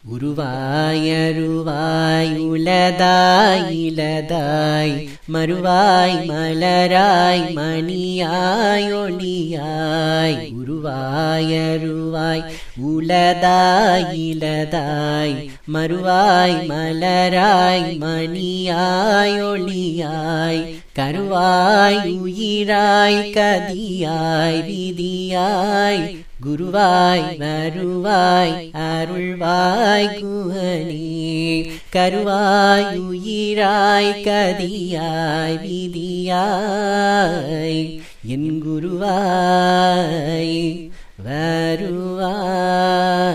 உருவாயருவாய் உலதாய் இலதாய் மறுவாய் மலராய் மணியாய் ஒளியாய் உருவாயருவாய் உலதாய் இலதாய் மறுவாய் மலராய் மணியாய் ஒளியாய் கருவாய் உயிராய் கதியாய் விதியாய் குருவாய் வருவாய் அருள்வாய் குஹனே கருவாய் உயிராய் கதியாய் விதியாய் என் குருவாய் வருவாய்